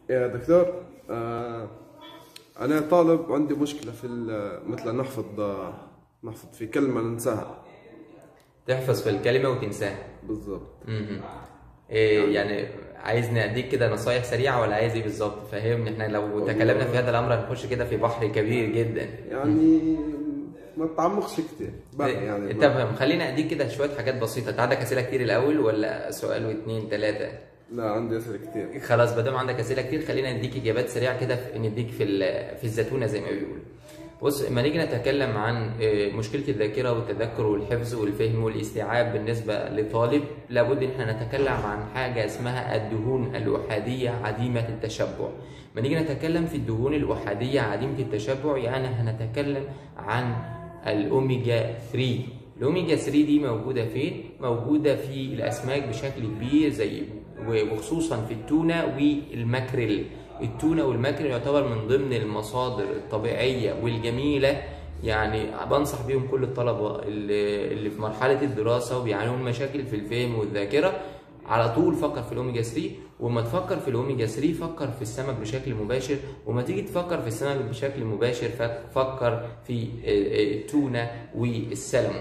يا دكتور آه أنا طالب عندي مشكلة في ال- مثلا نحفظ آه، نحفظ في كلمة ننساها تحفظ في الكلمه وتنساها بالضبط مهم. إيه يعني عايز نديك كده نصايح سريعه ولا عايز ايه بالظبط فهمني احنا لو تكلمنا في هذا الامر هنخش كده في بحر كبير جدا يعني ما تعمقش كتير بقى يعني انت فاهم خلينا اديك كده شويه حاجات بسيطه انت عندك اسئله كتير الاول ولا سؤال واثنين ثلاثه لا عندي أسئلة كتير خلاص ما دام عندك اسئله كتير خلينا نديك اجابات سريعه كده في- نديك في ال- في الزتونه زي ما بيقولوا بص لما نيجي نتكلم عن آه، مشكله الذاكره والتذكر والحفظ والفهم والاستيعاب بالنسبه لطالب لابد ان احنا نتكلم عن حاجه اسمها الدهون الاحاديه عديمه التشبع لما نيجي نتكلم في الدهون الاحاديه عديمه التشبع يعني هنتكلم عن الاوميجا 3 الاوميجا 3 دي موجوده فين موجوده في الاسماك بشكل كبير زي وخصوصا في التونه والماكريل التونه والماكريل يعتبر من ضمن المصادر الطبيعيه والجميله يعني بنصح بيهم كل الطلبه اللي اللي في مرحله الدراسه وبيعانوا من مشاكل في الفهم والذاكره على طول فكر في الاوميجا 3 وما تفكر في الاوميجا 3 فكر في السمك بشكل مباشر وما تيجي تفكر في السمك بشكل مباشر فكر في التونه والسلمون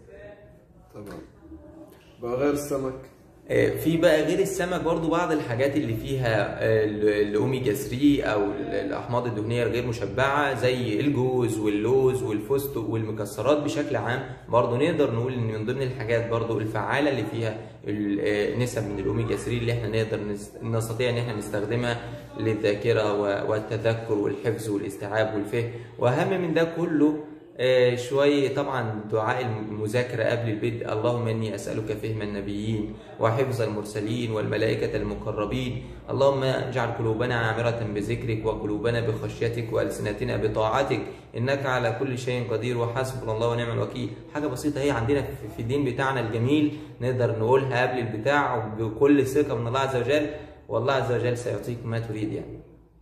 تمام بقى غير السمك آه، في بقى غير السمك برضو بعض الحاجات اللي فيها آه، ال- الاوميجا 3 او ال- الاحماض الدهنيه الغير مشبعه زي الجوز واللوز والفستق والمكسرات بشكل عام برضو نقدر نقول ان من ضمن الحاجات برضو الفعاله اللي فيها ال- آه، نسب من الاوميجا 3 اللي احنا نقدر نس- نستطيع ان احنا نستخدمها للذاكره و- والتذكر والحفظ والاستيعاب والفهم واهم من ده كله آه، شوية طبعا دعاء المذاكرة قبل البدء اللهم إني أسألك فهم النبيين وحفظ المرسلين والملائكة المقربين اللهم اجعل قلوبنا عامرة بذكرك وقلوبنا بخشيتك وألسنتنا بطاعتك إنك على كل شيء قدير وحسبنا الله ونعم الوكيل حاجة بسيطة هي عندنا في- في الدين بتاعنا الجميل نقدر نقولها قبل البتاع وبكل ثقة من الله عز وجل والله عز وجل سيعطيك ما تريد يعني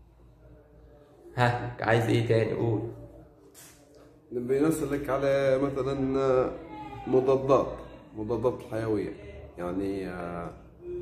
ها عايز ايه تاني قول نبي نسألك على مثلا مضادات مضادات الحيوية يعني آه،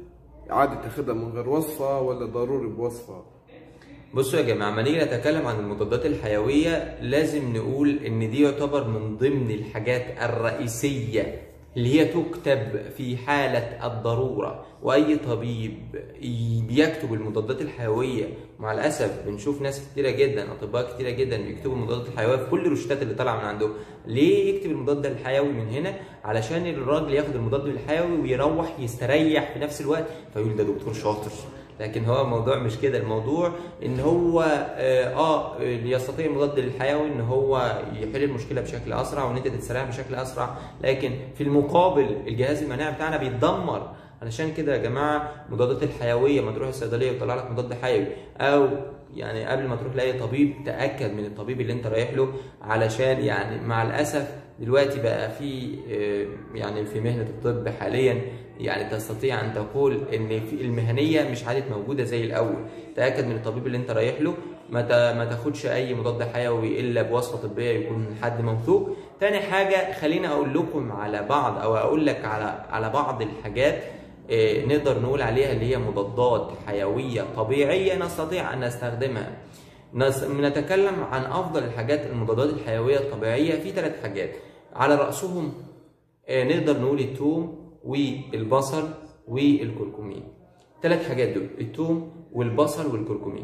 عادي تاخدها من غير وصفة ولا ضروري بوصفة بصوا يا جماعه لما نيجي نتكلم عن المضادات الحيويه لازم نقول ان دي يعتبر من ضمن الحاجات الرئيسيه اللي هي تكتب في حاله الضروره واي طبيب ي- بيكتب المضادات الحيويه مع الاسف بنشوف ناس كتيره جدا اطباء كتيره جدا بيكتبوا المضادات الحيويه في كل الروشتات اللي طالعه من عندهم ليه يكتب المضاد الحيوي من هنا علشان الراجل ياخد المضاد الحيوي ويروح يستريح في نفس الوقت فيقول ده دكتور شاطر لكن هو الموضوع مش كده الموضوع ان هو اه, آه يستطيع المضاد الحيوي ان هو يحل المشكله بشكل اسرع وان انت تستريح بشكل اسرع لكن في المقابل الجهاز المناعي بتاعنا بيتدمر علشان كده يا جماعه المضادات الحيويه ما تروح الصيدليه ويطلع لك مضاد حيوي او يعني قبل ما تروح لاي طبيب تاكد من الطبيب اللي انت رايح له علشان يعني مع الاسف دلوقتي بقى في آه، يعني في مهنه الطب حاليا يعني تستطيع ان تقول ان في المهنيه مش عادت موجوده زي الاول تاكد من الطبيب اللي انت رايح له ما تا- ما تاخدش اي مضاد حيوي الا بوصفه طبيه يكون من حد موثوق تاني حاجه خليني اقول لكم على بعض او اقول لك على على بعض الحاجات آه، نقدر نقول عليها اللي هي مضادات حيويه طبيعيه نستطيع ان نستخدمها نس- نتكلم عن افضل الحاجات المضادات الحيويه الطبيعيه في ثلاث حاجات على راسهم آه، نقدر نقول الثوم والبصل والكركمين ثلاث حاجات دول الثوم والبصل والكركمين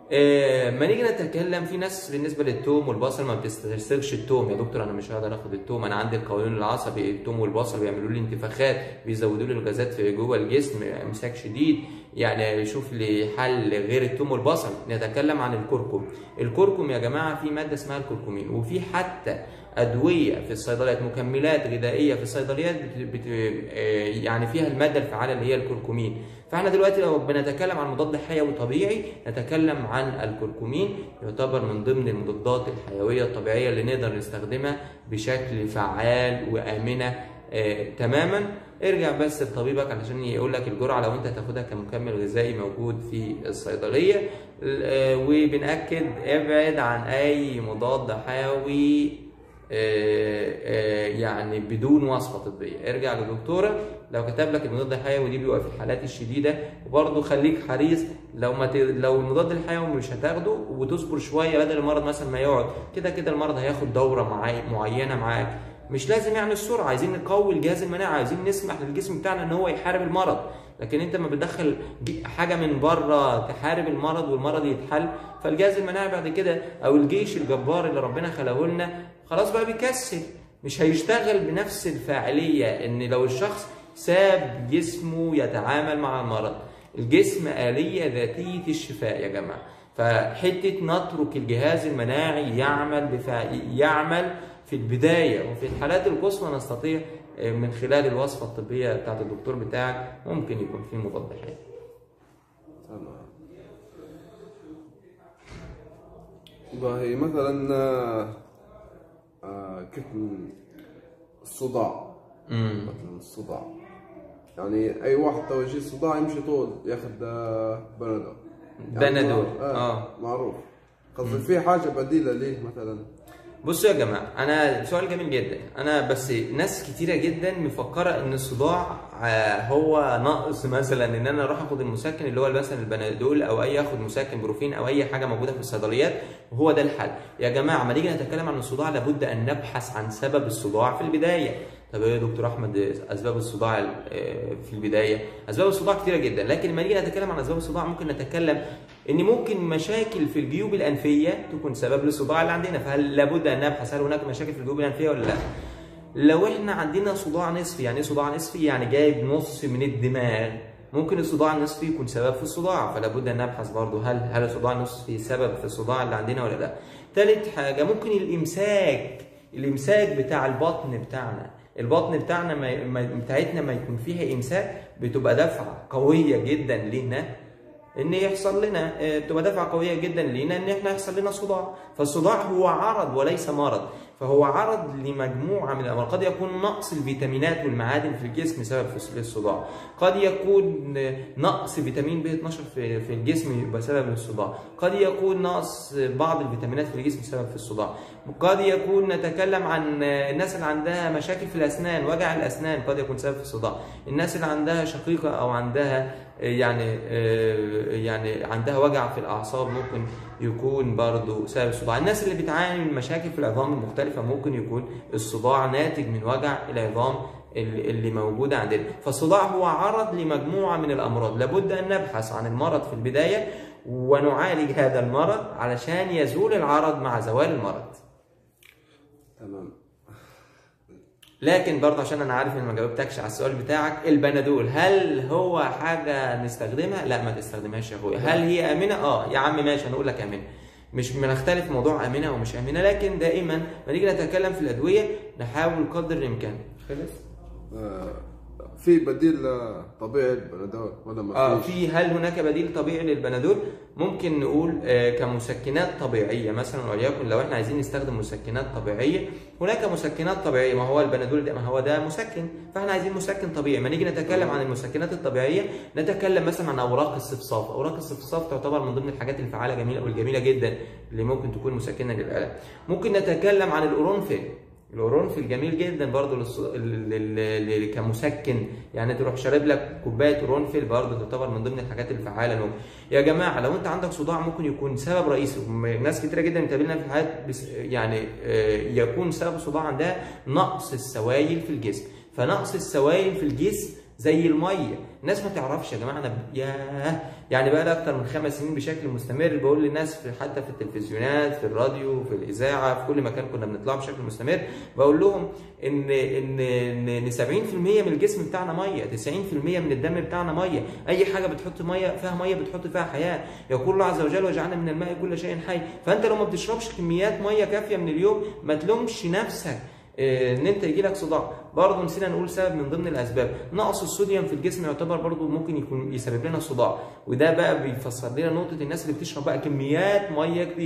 آه، ما نيجي نتكلم في ناس بالنسبه للثوم والبصل ما بتسترسلش الثوم يا دكتور انا مش هقدر اخد الثوم انا عندي القولون العصبي الثوم والبصل بيعملوا لي انتفاخات بيزودوا لي الغازات في جوه الجسم امساك شديد يعني شوف لي حل غير الثوم والبصل نتكلم عن الكركم الكركم يا جماعه في ماده اسمها الكركمين وفي حتى ادويه في الصيدليات مكملات غذائيه في الصيدليات بت... بت... آه، يعني فيها الماده الفعاله اللي هي الكركمين فاحنا دلوقتي لو بنتكلم عن مضاد حيوي طبيعي نتكلم عن الكركمين يعتبر من ضمن المضادات الحيويه الطبيعيه اللي نقدر نستخدمها بشكل فعال وامنه آه، تماما ارجع بس لطبيبك علشان يقول لك الجرعه لو انت هتاخدها كمكمل غذائي موجود في الصيدليه آه، وبنأكد ابعد عن اي مضاد حيوي آه، آه، يعني بدون وصفه طبيه ارجع لدكتورك لو كتب لك المضاد الحيوي دي بيبقى في الحالات الشديده وبرضه خليك حريص لو ما ت... لو المضاد الحيوي مش هتاخده وتصبر شويه بدل المرض مثلا ما يقعد كده كده المرض هياخد دوره معي... معينه معاك مش لازم يعني السرعه عايزين نقوي الجهاز المناعي عايزين نسمح للجسم بتاعنا ان هو يحارب المرض لكن انت ما بتدخل حاجه من بره تحارب المرض والمرض يتحل فالجهاز المناعي بعد كده او الجيش الجبار اللي ربنا خلقه لنا خلاص بقى بيكسل مش هيشتغل بنفس الفاعليه ان لو الشخص ساب جسمه يتعامل مع المرض الجسم آلية ذاتية الشفاء يا جماعة فحتة نترك الجهاز المناعي يعمل بفع... يعمل في البداية وفي الحالات القصوى نستطيع من خلال الوصفة الطبية بتاعت الدكتور بتاعك ممكن يكون في مضاد حيوي تمام باهي مثلا آه، آه، كيف من الصداع امم مثلا الصداع يعني اي واحد تو يجي صداع يمشي طول ياخذ آه، بنادول يعني بنادول، مع- آه, آه. معروف قصدي في حاجه بديله ليه مثلا بصوا يا جماعه انا سؤال جميل جدا انا بس ناس كتيره جدا مفكره ان الصداع آه، هو ناقص مثلا ان انا اروح اخد المسكن اللي هو مثلا البنادول او اي اخد مسكن بروفين او اي حاجه موجوده في الصيدليات وهو ده الحل يا جماعه ما نيجي نتكلم عن الصداع لابد ان نبحث عن سبب الصداع في البدايه طب ايه يا دكتور احمد اسباب الصداع آه، في البدايه اسباب الصداع كتيره جدا لكن لما نيجي نتكلم عن اسباب الصداع ممكن نتكلم ان ممكن مشاكل في الجيوب الانفيه تكون سبب للصداع اللي عندنا فهل لابد ان نبحث هل هناك مشاكل في الجيوب الانفيه ولا لا لو احنا عندنا صداع نصفي يعني ايه صداع نصفي يعني جايب نص من الدماغ ممكن الصداع النصفي يكون سبب في الصداع فلا بد ان نبحث برضه هل هل الصداع النصفي سبب في الصداع اللي عندنا ولا لا ثالث حاجه ممكن الامساك الامساك بتاع البطن بتاعنا البطن بتاعنا ما ما- بتاعتنا ما يكون فيها امساك بتبقى دفعه قويه جدا لينا ان يحصل لنا آه، تبقى دفعه قويه جدا لينا ان احنا يحصل لنا صداع فالصداع هو عرض وليس مرض فهو عرض لمجموعه من الامراض قد يكون نقص الفيتامينات والمعادن في الجسم سبب في الصداع قد يكون آه، نقص فيتامين ب 12 في في الجسم يبقى سبب للصداع قد يكون نقص بعض الفيتامينات في الجسم سبب في الصداع قد يكون نتكلم عن آه، الناس اللي عندها مشاكل في الاسنان وجع الاسنان قد يكون سبب في الصداع الناس اللي عندها شقيقه او عندها يعني آه، يعني عندها وجع في الاعصاب ممكن يكون برضو سبب الصداع الناس اللي بتعاني من مشاكل في العظام المختلفه ممكن يكون الصداع ناتج من وجع العظام اللي اللي موجوده عندنا فالصداع هو عرض لمجموعه من الامراض لابد ان نبحث عن المرض في البدايه ونعالج هذا المرض علشان يزول العرض مع زوال المرض تمام لكن برضه عشان انا عارف ان ما جاوبتكش على السؤال بتاعك البنادول هل هو حاجه نستخدمها؟ لا ما تستخدمهاش يا اخويا، هل هي امنه؟ اه يا عم ماشي هنقول لك امنه. مش بنختلف في موضوع امنه ومش امنه لكن دائما ما نيجي نتكلم في الادويه نحاول قدر الامكان. خلص؟ آه، في بديل آه، طبيعي للبنادول ولا ما اه فيش؟ في هل هناك بديل طبيعي للبنادول؟ ممكن نقول آه كمسكنات طبيعيه مثلا وليكن لو احنا عايزين نستخدم مسكنات طبيعيه هناك مسكنات طبيعيه ما هو البنادول ده ما هو ده مسكن فاحنا عايزين مسكن طبيعي ما نيجي نتكلم عن المسكنات الطبيعيه نتكلم مثلا عن اوراق الصفصاف اوراق الصفصاف تعتبر من ضمن الحاجات الفعاله جميله والجميله جدا اللي ممكن تكون مسكنه للالم ممكن نتكلم عن القرنفل القرنفل جميل جدا برضه للص... ل... ل... ل... كمسكن يعني تروح شارب لك كوبايه قرنفل برضه تعتبر من ضمن الحاجات الفعاله لهم يا جماعه لو انت عندك صداع ممكن يكون سبب رئيسي م- ناس كتيره جدا بتقابلنا في الحياه بس... يعني آه، يكون سبب الصداع عندها نقص السوائل في الجسم فنقص السوائل في الجسم زي الميه الناس ما تعرفش يا جماعه انا ب... ياه يعني بقى لي اكتر من خمس سنين بشكل مستمر بقول للناس في حتى في التلفزيونات في الراديو في الاذاعه في كل مكان كنا بنطلع بشكل مستمر بقول لهم ان ان ان إن 70% من الجسم بتاعنا ميه 90% من الدم بتاعنا ميه اي حاجه بتحط ميه فيها ميه بتحط فيها حياه يقول الله عز وجل وجعلنا من الماء كل شيء حي فانت لو ما بتشربش كميات ميه كافيه من اليوم ما تلومش نفسك إيه، ان انت يجي لك صداع برضه نسينا نقول سبب من ضمن الاسباب نقص الصوديوم في الجسم يعتبر برضه ممكن يكون يسبب لنا صداع وده بقى بيفسر لنا نقطه الناس اللي بتشرب بقى كميات ميه كبيره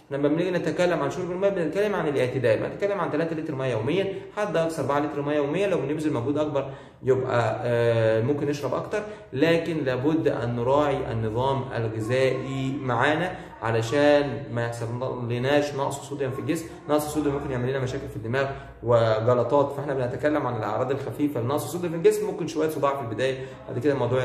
لما بنيجي نتكلم عن شرب الميه بنتكلم عن الاعتدال بنتكلم عن 3 لتر ميه يوميا حد اقصى 4 لتر ميه يوميا لو بنبذل مجهود اكبر يبقى آه، ممكن نشرب اكتر لكن لابد ان نراعي النظام الغذائي معانا علشان ما يحصل لناش نقص صوديوم في الجسم نقص الصوديوم ممكن يعمل لنا مشاكل في الدماغ وجلطات فاحنا بنتكلم عن الاعراض الخفيفه لنقص الصوديوم في الجسم ممكن شويه صداع في البدايه بعد كده الموضوع